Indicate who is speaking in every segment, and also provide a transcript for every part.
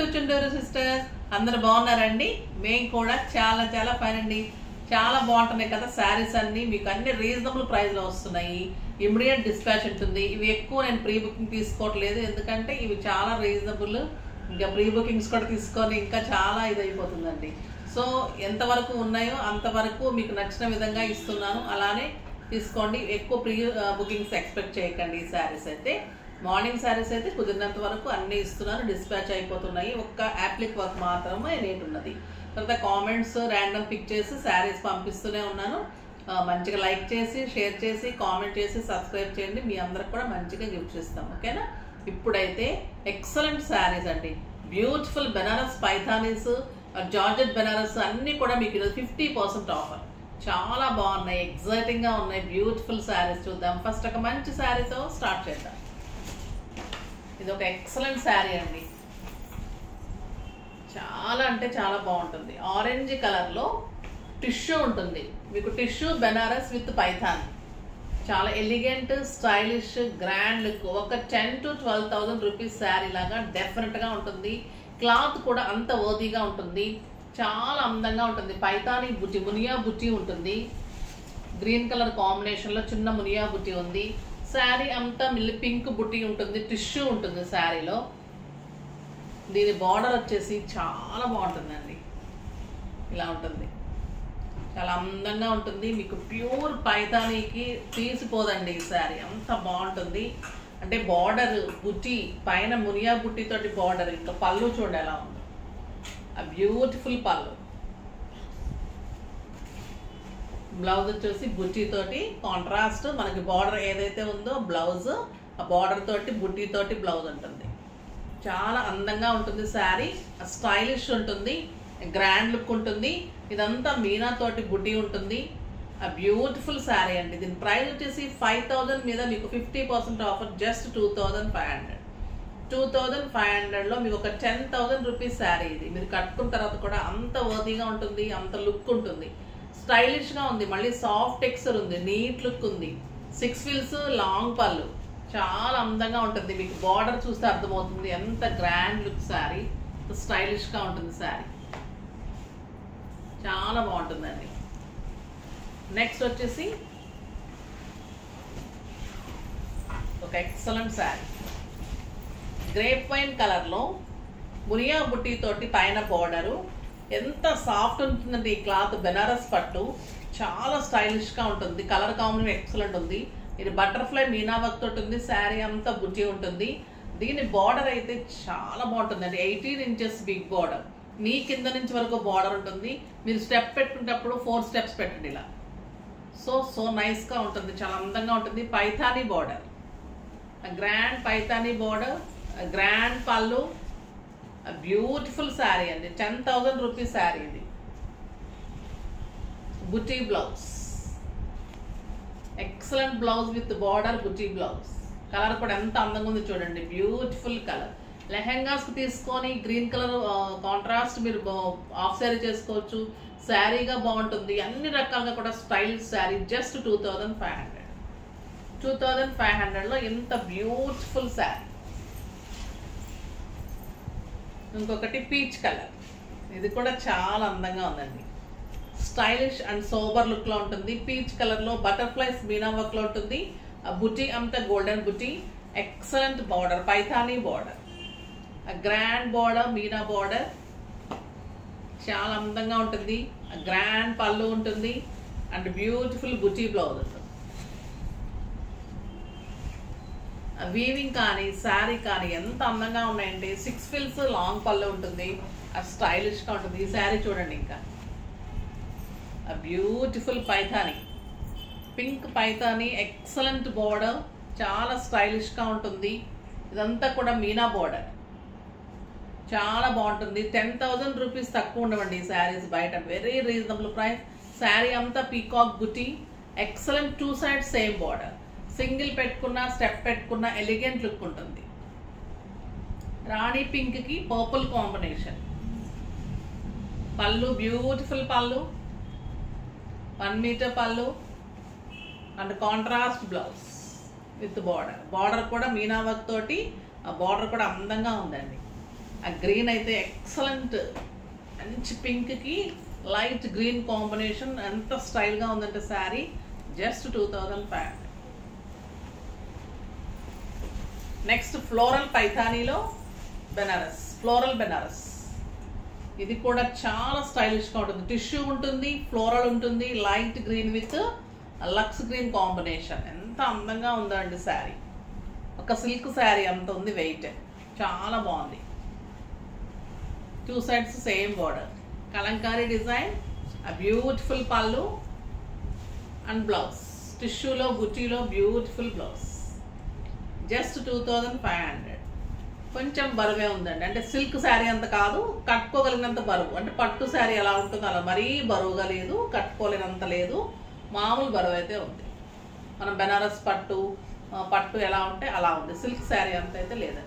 Speaker 1: to Chunduru sisters అందరు బాగున్నారండి మేము కూడా చాలా చాలా ఫైన్ అండి చాలా బాగుంటున్నాయి కదా శారీస్ అన్ని మీకు అన్ని రీజనబుల్ ప్రైస్ లో వస్తున్నాయి ఇమ్మీడియట్ డిస్పాచ్ ఉంటుంది ఇవి ఎక్కువ నేను ప్రీ బుకింగ్ తీసుకోవట్లేదు ఎందుకంటే ఇవి చాలా రీజనబుల్ ఇంకా ప్రీ బుకింగ్స్ కూడా తీసుకొని ఇంకా చాలా ఇది అయిపోతుందండి సో ఎంతవరకు ఉన్నాయో అంతవరకు మీకు నచ్చిన విధంగా ఇస్తున్నాను అలానే తీసుకోండి ఎక్కువ ప్రీ బుకింగ్స్ ఎక్స్పెక్ట్ చేయకండి ఈ శారీస్ అయితే మార్నింగ్ శారీస్ అయితే కుదిరినంత వరకు అన్ని ఇస్తున్నాను డిస్పాచ్ అయిపోతున్నాయి ఒక్క యాప్లిక్ వర్క్ మాత్రమే రేట్ ఉన్నది తర్వాత కామెంట్స్ ర్యాండమ్ పిక్ చేసి శారీస్ పంపిస్తూనే ఉన్నాను ఆ, మంచిగా లైక్ చేసి షేర్ చేసి కామెంట్ చేసి సబ్స్క్రైబ్ చేయండి మీ అందరికి కూడా మంచిగా గిఫ్ట్స్ ఇస్తాం ఓకేనా ఇప్పుడైతే ఎక్సలెంట్ శారీస్ అండి బ్యూటిఫుల్ బెనారస్ పైథానీస్ జార్జెట్ బెనారస్ అన్నీ కూడా మీకు ఈరోజు ఫిఫ్టీ పర్సెంట్ ఆఫర్ చాలా బాగున్నాయి ఎగ్జైటింగ్ గా ఉన్నాయి బ్యూటిఫుల్ శారీస్ చూద్దాం ఫస్ట్ ఒక మంచి శారీతో స్టార్ట్ చేద్దాం ఇది ఒక ఎక్సలెంట్ శారీ అండి చాలా అంటే చాలా బాగుంటుంది ఆరెంజ్ కలర్ లో టిష్యూ ఉంటుంది మీకు టిష్యూ బెనారస్ విత్ పైథాన్ చాలా ఎలిగెంట్ స్టైలిష్ గ్రాండ్ లుక్ ఒక ten to twelve thousand rupees sari లాగా డెఫినెట్ గా ఉంటుంది క్లాత్ కూడా అంత ఓదీగా ఉంటుంది చాలా అందంగా ఉంటుంది పైతాని బుట్టి మునియా బుట్టి ఉంటుంది గ్రీన్ కలర్ కాంబినేషన్ లో చిన్న మునియా బుట్టి ఉంది శారీ అంతా మిల్లి పింక్ బుట్టి ఉంటుంది టిష్యూ ఉంటుంది శారీలో దీని బార్డర్ వచ్చేసి చాలా బాగుంటుందండి ఇలా ఉంటుంది చాలా అందంగా ఉంటుంది మీకు ప్యూర్ పైతానీకి తీసిపోదండి ఈ శారీ అంత బాగుంటుంది అంటే బార్డర్ బుట్టి పైన మునియా బుట్టి తోటి బార్డర్ ఇంకా పళ్ళు చూడండి ఎలా ఉందో ఆ బ్యూటిఫుల్ పళ్ళు బ్లౌజ్ వచ్చేసి బుట్టి తోటి కాంట్రాస్ట్ మనకి బార్డర్ ఏదైతే ఉందో బ్లౌజ్ ఆ బార్డర్ తోటి బుట్టి తోటి బ్లౌజ్ ఉంటుంది చాలా అందంగా ఉంటుంది శారీ స్టైలిష్ ఉంటుంది గ్రాండ్ లుక్ ఉంటుంది ఇదంతా మీనా తోటి బుడ్డి ఉంటుంది ఆ బ్యూటిఫుల్ శారీ అండి దీని ప్రైస్ వచ్చేసి ఫైవ్ థౌజండ్ మీద మీకు fifty percent offer just two thousand five hundred two thousand five హండ్రెడ్లో మీకు ఒక టెన్ థౌజండ్ రూపీస్ శారీ ఇది మీరు కట్టుకున్న తర్వాత కూడా అంత వర్తీగా ఉంటుంది అంత లుక్ ఉంటుంది స్టైలిష్గా ఉంది మళ్ళీ సాఫ్ట్ టెక్స్చర్ ఉంది నీట్ లుక్ ఉంది సిక్స్ ఫిల్స్ లాంగ్ పళ్ళు చాలా అందంగా ఉంటుంది మీకు బార్డర్ చూస్తే అర్థమవుతుంది ఎంత గ్రాండ్ లుక్ శారీ స్టైలిష్గా ఉంటుంది శారీ చాలా బాగుంటుందండి నెక్స్ట్ వచ్చేసి ఒక ఎక్సలెంట్ శారీ గ్రేప్ వైన్ కలర్లో మునియా బుట్టి తోటి పైన బోర్డరు ఎంత సాఫ్ట్ ఉంటుందండి ఈ క్లాత్ బెనారస్ పట్టు చాలా స్టైలిష్గా ఉంటుంది కలర్ కాంబినేషన్ ఎక్సలెంట్ ఉంది ఇది బటర్ఫ్లై మీనా వర్క్ తోటి ఉంది శారీ అంతా బుట్టి ఉంటుంది దీని బార్డర్ అయితే చాలా బాగుంటుందండి ఎయిటీన్ ఇంచెస్ బిగ్ బార్డర్ మీ కింద నుంచి వరకు బార్డర్ ఉంటుంది మీరు స్టెప్ పెట్టుకునేటప్పుడు ఫోర్ స్టెప్స్ పెట్టండి ఇలా సో సో నైస్గా ఉంటుంది చాలా అందంగా ఉంటుంది Paithani border grand Paithani border grand పళ్ళు బ్యూటిఫుల్ శారీ అండి టెన్ థౌజండ్ రూపీస్ శారీ ఇది బుటీ blouse excellent blouse with border బుటీ బ్లౌజ్ కలర్ కూడా ఎంత అందంగా ఉంది చూడండి బ్యూటిఫుల్ కలర్ లెహెంగాస్ తీసుకొని గ్రీన్ కలర్ కాంట్రాస్ట్ మీరు ఆఫ్ శారీ చేసుకోవచ్చు శారీగా బాగుంటుంది అన్ని రకాలుగా కూడా style sari just two thousand five hundred two thousand five హండ్రెడ్లో ఎంత బ్యూటిఫుల్ శారీ ఇంకొకటి పీచ్ కలర్ ఇది కూడా చాలా అందంగా ఉందండి స్టైలిష్ అండ్ సోబర్ లుక్ లో ఉంటుంది పీచ్ కలర్ లో బటర్ఫ్లైస్ మీనా వర్క్ లో ఉంటుంది ఆ బుటీ అంతా గోల్డెన్ బుటీ excellent border Paithani border grand border meena border చాలా అందంగా ఉంటుంది గ్రాండ్ పళ్ళు ఉంటుంది అండ్ బ్యూటిఫుల్ బుటీ బ్లౌజ్ ఉంటుంది వీవింగ్ కానీ శారీ కానీ ఎంత అందంగా ఉన్నాయండి సిక్స్ ఫిల్స్ లాంగ్ పళ్ళు ఉంటుంది ఆ స్టైలిష్గా ఉంటుంది ఈ శారీ చూడండి ఇంకా beautiful Paithani pink Paithani excellent border చాలా స్టైలిష్గా ఉంటుంది ఇదంతా కూడా మీనా బోర్డర్ చాలా బాగుంటుంది టెన్ థౌజండ్ రూపీస్ తక్కువ ఉండవండి ఈ శారీస్ బయట వెరీ రీజనబుల్ ప్రైస్ శారీ అంతా పీకాక్ బుటీ excellent two side same border single పెట్టుకున్న స్టెప్ పెట్టుకున్న ఎలిగెంట్ లుక్ ఉంటుంది రాణి పింక్ కి పర్పుల్ కాంబినేషన్ పళ్ళు బ్యూటిఫుల్ పళ్ళు వన్ మీటర్ పళ్ళు and contrast blouse with border border కూడా మీనా వర్క్ తోటి ఆ బార్డర్ కూడా అందంగా ఉందండి ఆ గ్రీన్ అయితే ఎక్సలెంట్ మంచి పింక్కి లైట్ గ్రీన్ కాంబినేషన్ ఎంత స్టైల్గా ఉందంటే sari just two thousand five next floral పైథానీలో బెనారస్ ఫ్లోరల్ బెనారస్ ఇది కూడా చాలా స్టైలిష్గా ఉంటుంది టిష్యూ ఉంటుంది ఫ్లోరల్ ఉంటుంది లైట్ గ్రీన్ విత్ లక్స్ గ్రీన్ కాంబినేషన్ ఎంత అందంగా ఉందండి శారీ ఒక సిల్క్ శారీ అంత ఉంది వెయిట్ చాలా బాగుంది two sides same border Kalamkari design ఆ బ్యూటిఫుల్ పళ్ళు అండ్ బ్లౌజ్ టిష్యూలో బుటీలో beautiful blouse just two thousand five hundred కొంచెం బరువే ఉందండి అంటే సిల్క్ శారీ అంత కాదు కట్టుకోగలిగినంత బరువు అంటే పట్టు శారీ ఎలా ఉంటుందో అలా మరీ బరువుగా లేదు కట్టుకోలేనంత లేదు మామూలు బరువు అయితే ఉంది మనం బెనారస్ పట్టు ఆ, పట్టు ఎలా ఉంటే అలా ఉంది సిల్క్ శారీ అంత అయితే లేదండి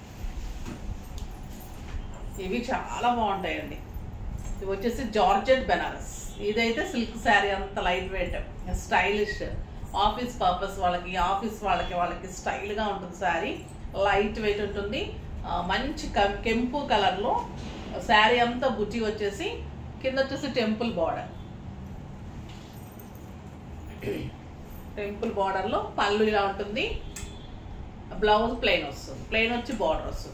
Speaker 1: ఇవి చాలా బాగుంటాయండి ఇవి వచ్చేసి జార్జెట్ బెనారస్ ఇదైతే సిల్క్ శారీ అంత light weight stylish office purpose వాళ్ళకి ఆఫీస్ వాళ్ళకి వాళ్ళకి స్టైల్గా ఉంటుంది శారీ లైట్ వెయిట్ ఉంటుంది ఆ, మంచి క- కెంపు కలర్లో శారీ అంతా బుట్టి వచ్చేసి కింద వచ్చేసి టెంపుల్ బార్డర్ టెంపుల్ బార్డర్లో పళ్ళు ఇలా ఉంటుంది బ్లౌజ్ ప్లెయిన్ వస్తుంది ప్లెయిన్ వచ్చి బార్డర్ వస్తుంది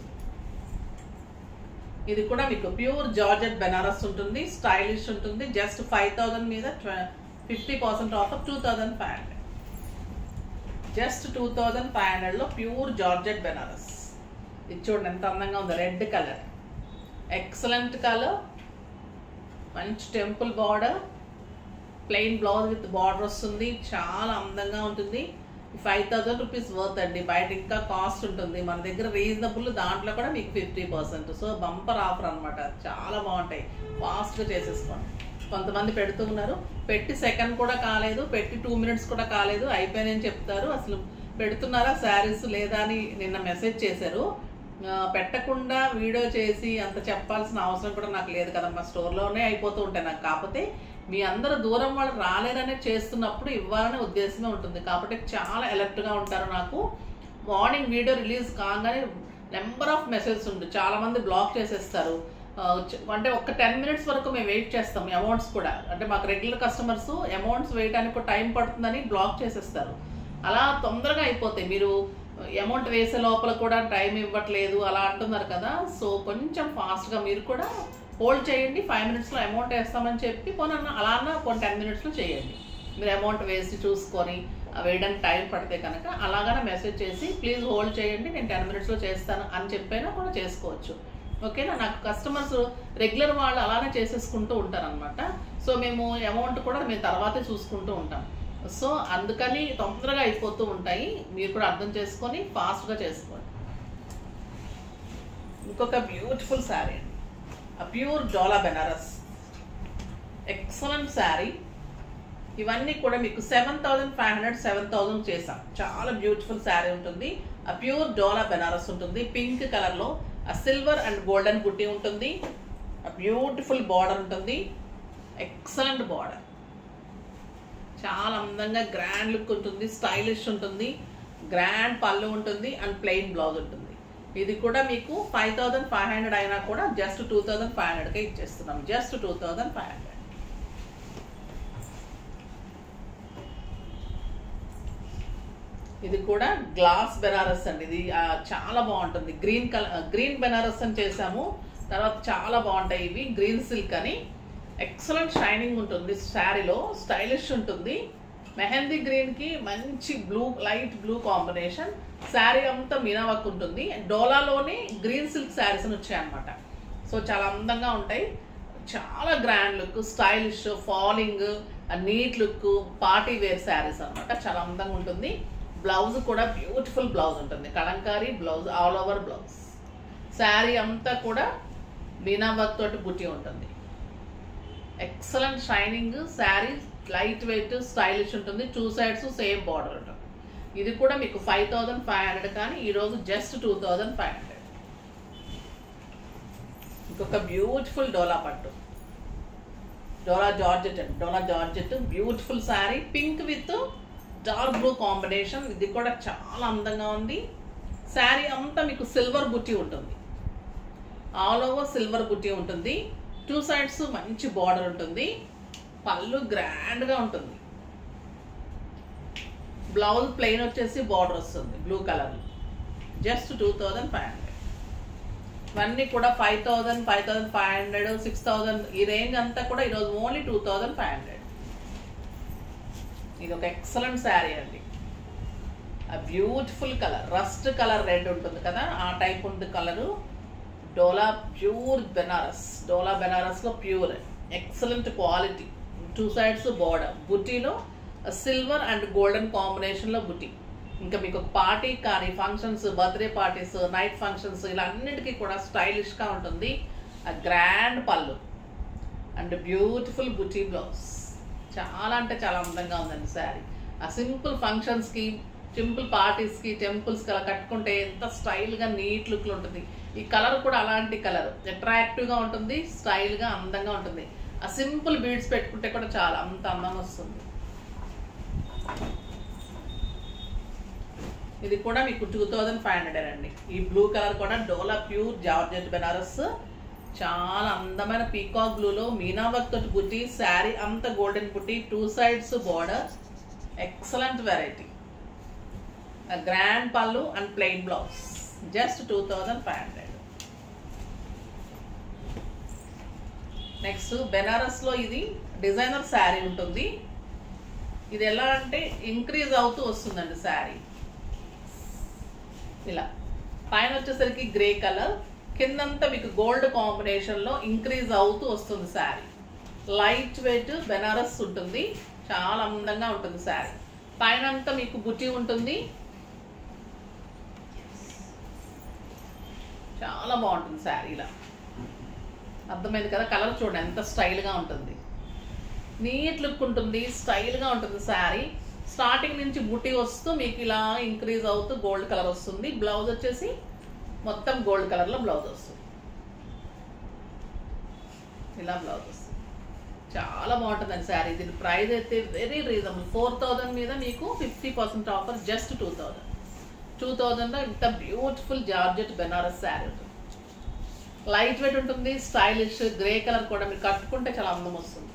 Speaker 1: ఇది కూడా మీకు ప్యూర్ జార్జెట్ బెనారస్ ఉంటుంది స్టైలిష్ ఉంటుంది జస్ట్ ఫైవ్ థౌజండ్ మీద fifty percent offer two thousand five hundred just two thousand five హండ్రెడ్లో ప్యూర్ జార్జెట్ బెనారస్ ఇది చూడండి ఎంత అందంగా ఉంది రెడ్ కలర్ ఎక్సలెంట్ కలర్ మంచి temple border plain blouse with border వస్తుంది చాలా అందంగా ఉంటుంది ఫైవ్ థౌజండ్ రూపీస్ వర్త్ అండి బయట ఇంకా కాస్ట్ ఉంటుంది మన దగ్గర రీజనబుల్ దాంట్లో కూడా మీకు fifty percent so bumper offer అనమాట చాలా బాగుంటాయి ఫాస్ట్గా చేసేసుకోండి కొంతమంది పెడుతూ ఉన్నారు పెట్టి సెకండ్ కూడా కాలేదు పెట్టి టూ మినిట్స్ కూడా కాలేదు అయిపోయినాయని చెప్తారు అసలు పెడుతున్నారా శారీస్ లేదా అని నిన్న మెసేజ్ చేశారు ఆ, పెట్టకుండా వీడియో చేసి అంత చెప్పాల్సిన అవసరం కూడా నాకు లేదు కదా మా స్టోర్లోనే అయిపోతూ ఉంటాయి నాకు కాకపోతే మీ అందరు దూరం వాళ్ళు రాలేరనే చేస్తున్నప్పుడు ఇవ్వాలనే ఉద్దేశమే ఉంటుంది కాబట్టి చాలా అలర్ట్గా ఉంటారు నాకు మార్నింగ్ వీడియో రిలీజ్ కాగానే నెంబర్ ఆఫ్ మెసేజెస్ ఉంది చాలా మంది బ్లాక్ చేసేస్తారు ఆ, చ- అంటే ఒక టెన్ మినిట్స్ వరకు మేము వెయిట్ చేస్తాం అమౌంట్స్ కూడా అంటే మాకు రెగ్యులర్ కస్టమర్స్ అమౌంట్స్ వేయడానికి టైం పడుతుందని బ్లాక్ చేసేస్తారు అలా తొందరగా అయిపోతాయి మీరు అమౌంట్ వేసే లోపల కూడా టైం ఇవ్వట్లేదు అలా అంటున్నారు కదా సో కొంచెం ఫాస్ట్గా మీరు కూడా హోల్డ్ చేయండి ఫైవ్ మినిట్స్లో అమౌంట్ వేస్తామని చెప్పి కొన్ని అలా అన్న కొన్ని టెన్ మినిట్స్లో చేయండి మీరు అమౌంట్ వేసి చూసుకొని ఆ వేయడానికి టైం పడితే కనుక అలాగనే మెసేజ్ చేసి ప్లీజ్ హోల్డ్ చేయండి నేను టెన్ మినిట్స్లో చేస్తాను అని చెప్పైనా కూడా చేసుకోవచ్చు ఓకేనా నాకు కస్టమర్స్ రెగ్యులర్ వాళ్ళు అలానే చేసేసుకుంటూ ఉంటారనమాట సో మేము అమౌంట్ కూడా మేము తర్వాతే చూసుకుంటూ ఉంటాం సో అందుకని తొందరగా అయిపోతూ ఉంటాయి మీరు కూడా అర్థం చేసుకొని ఫాస్ట్గా చేసుకోండి ఇంకొక బ్యూటిఫుల్ శారీ అండి ఆ ప్యూర్ డోలా బెనారస్ ఎక్సలెంట్ శారీ ఇవన్నీ కూడా మీకు seven thousand five hundred seven thousand చేసాం చాలా బ్యూటిఫుల్ శారీ ఉంటుంది ఆ ప్యూర్ డోలా బెనారస్ ఉంటుంది పింక్ కలర్లో ఆ సిల్వర్ అండ్ గోల్డెన్ బుట్టి ఉంటుంది ఆ బ్యూటిఫుల్ బార్డర్ ఉంటుంది ఎక్సలెంట్ బార్డర్ చాలా అందంగా గ్రాండ్ లుక్ ఉంటుంది స్టైలిష్ ఉంటుంది గ్రాండ్ పళ్ళు ఉంటుంది అండ్ ప్లెయిన్ బ్లౌజ్ ఉంటుంది ఇది కూడా మీకు ఫైవ్ థౌజండ్ ఫైవ్ హండ్రెడ్ అయినా కూడా జస్ట్ టూ థౌజండ్ ఫైవ్ హండ్రెడ్కే ఇచ్చేస్తున్నాం just two thousand five hundred ఇది కూడా గ్లాస్ బెనారస్ అండి ఇది ఆ, చాలా బాగుంటుంది గ్రీన్ కలర్ గ్రీన్ బెనారస్ అని చేసాము తర్వాత చాలా బాగుంటాయి ఇవి గ్రీన్ సిల్క్ అని ఎక్సలెంట్ షైనింగ్ ఉంటుంది శారీలో స్టైలిష్ ఉంటుంది మెహందీ గ్రీన్కి మంచి blue light blue combination sari అంతా మీనావర్క్ ఉంటుంది డోలాలోనే గ్రీన్ సిల్క్ శారీస్ అని వచ్చాయన్నమాట సో చాలా అందంగా ఉంటాయి చాలా grand look stylish falling neat look party wear saris అన్నమాట చాలా అందంగా ఉంటుంది బ్లౌజ్ కూడా బ్యూటిఫుల్ బ్లౌజ్ ఉంటుంది Kalamkari blouse all over blouse sari అంతా కూడా బీనా వర్క్ తోటి బుట్టి ఉంటుంది excellent shining sari light weight stylish ఉంటుంది టూ సైడ్స్ సేమ్ బార్డర్ ఉంటుంది ఇది కూడా మీకు ఫైవ్ థౌజండ్ ఫైవ్ హండ్రెడ్ కానీ ఈరోజు just two thousand five hundred ఇంకొక బ్యూటిఫుల్ డోలా పట్టు డోలా జార్జెట్ అండి Dola georgette beautiful sari pink with dark blue combination ఇది కూడా చాలా అందంగా ఉంది శారీ అంతా మీకు సిల్వర్ బుట్టి ఉంటుంది ఆల్ ఓవర్ సిల్వర్ బుట్టి ఉంటుంది టూ సైడ్స్ మంచి బార్డర్ ఉంటుంది పళ్ళు గ్రాండ్గా ఉంటుంది బ్లౌజ్ ప్లెయిన్ వచ్చేసి బార్డర్ వస్తుంది blue colour just two thousand five hundred ఇవన్నీ కూడా five thousand five thousand five hundred six thousand ఈ రేంజ్ అంతా కూడా ఈరోజు only two thousand five hundred ఇది ఒక ఎక్సలెంట్ శారీ అండి ఆ beautiful colour rust colour red ఉంటుంది కదా ఆ టైప్ ఉంది కలరు డోలా ప్యూర్ బెనారస్ డోలా బెనారస్లో pure excellent quality two sides border బుటీలో సిల్వర్ అండ్ గోల్డెన్ కాంబినేషన్లో బుటీ ఇంకా మీకు పార్టీ కానీ functions birthday parties night functions ఇలా అన్నిటికీ కూడా స్టైలిష్గా ఉంటుంది ఆ గ్రాండ్ పళ్ళు అండ్ బ్యూటిఫుల్ బుటీ బ్లౌజ్ చాలా అంటే చాలా అందంగా ఉందండి శారీ ఆ సింపుల్ ఫంక్షన్స్కి సింపుల్ పార్టీస్కి టెంపుల్స్కి అలా కట్టుకుంటే ఎంత స్టైల్గా నీట్ లుక్లో ఉంటుంది ఈ కలర్ కూడా అలాంటి కలర్ అట్రాక్టివ్గా ఉంటుంది స్టైల్గా అందంగా ఉంటుంది ఆ సింపుల్ బీడ్స్ పెట్టుకుంటే కూడా చాలా అంత అందం వస్తుంది ఇది కూడా మీకు టూ థౌజండ్ ఫైవ్ హండ్రెడ్ అండి ఈ బ్లూ కలర్ కూడా డోలా ప్యూర్ జార్జెట్ బెనారస్ చాలా అందమైన పీకాక్ బ్లూలో మీనా వర్క్ తోటి బుట్టి శారీ అంత గోల్డెన్ బుట్టి two sides border excellent variety grand పళ్ళు and plain blouse just two thousand five hundred next బెనారస్లో ఇది డిజైనర్ శారీ ఉంటుంది ఇది ఎలా అంటే ఇంక్రీజ్ అవుతూ వస్తుందండి శారీ ఇలా పైన వచ్చేసరికి గ్రే కలర్ కిందంతా మీకు గోల్డ్ కాంబినేషన్లో ఇంక్రీజ్ అవుతూ వస్తుంది శారీ లైట్ వెయిట్ బెనారస్ ఉంటుంది చాలా అందంగా ఉంటుంది శారీ పైన అంతా మీకు బుట్టి ఉంటుంది చాలా బాగుంటుంది శారీ ఇలా అర్థమైంది కదా కలర్ చూడండి ఎంత స్టైల్గా ఉంటుంది నీట్ లుక్ ఉంటుంది స్టైల్గా ఉంటుంది శారీ స్టార్టింగ్ నుంచి బుట్టి వస్తూ మీకు ఇలా ఇంక్రీజ్ అవుతూ గోల్డ్ కలర్ వస్తుంది బ్లౌజ్ వచ్చేసి మొత్తం గోల్డ్ కలర్లో బ్లౌజ్ వస్తుంది ఇలా బ్లౌజ్ వస్తుంది చాలా బాగుంటుందండి శారీ దీని ప్రైస్ అయితే వెరీ రీజనబుల్ ఫోర్ థౌజండ్ మీద మీకు fifty percent offer just two thousand two థౌజండ్లో ఇంత బ్యూటిఫుల్ జార్జెట్ బెనారస్ శారీ ఉంటుంది లైట్ వెయిట్ ఉంటుంది స్టైలిష్ గ్రే కలర్ కూడా మీరు కట్టుకుంటే చాలా అందం వస్తుంది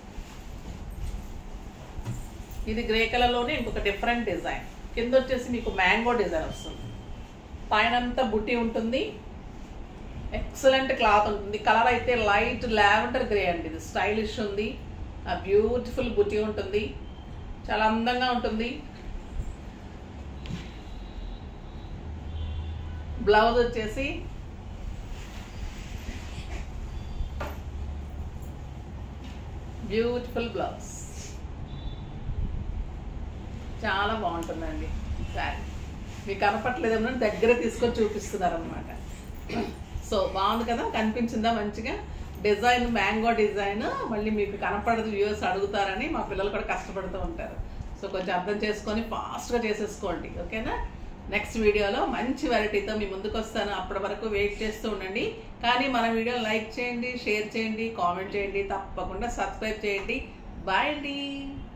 Speaker 1: ఇది గ్రే కలర్లోనే ఇంకొక డిఫరెంట్ డిజైన్ కింద వచ్చేసి మీకు మ్యాంగో డిజైన్ వస్తుంది పైన అంతా బుట్టి ఉంటుంది ఎక్సలెంట్ క్లాత్ ఉంటుంది కలర్ అయితే లైట్ లావెండర్ గ్రే అండి ఇది స్టైలిష్ ఉంది ఆ బ్యూటిఫుల్ బుట్టి ఉంటుంది చాలా అందంగా ఉంటుంది బ్లౌజ్ వచ్చేసి బ్యూటిఫుల్ బ్లౌజ్ చాలా బాగుంటుందండి శారీ మీకు కనపట్లేదేమో దగ్గర తీసుకొని చూపిస్తున్నారు అనమాట సో బాగుంది కదా కనిపించిందా మంచిగా డిజైన్ మ్యాంగో డిజైన్ మళ్ళీ మీకు కనపడదు వ్యూవర్స్ అడుగుతారని మా పిల్లలు కూడా కష్టపడుతూ ఉంటారు సో కొంచెం అర్థం చేసుకొని ఫాస్ట్గా చేసేసుకోండి ఓకేనా నెక్స్ట్ వీడియోలో మంచి వెరైటీతో మీ ముందుకు వస్తాను అప్పటి వరకు వెయిట్ చేస్తూ ఉండండి కానీ మన వీడియో లైక్ చేయండి షేర్ చేయండి కామెంట్ చేయండి తప్పకుండా సబ్స్క్రైబ్ చేయండి బాయ్ అండి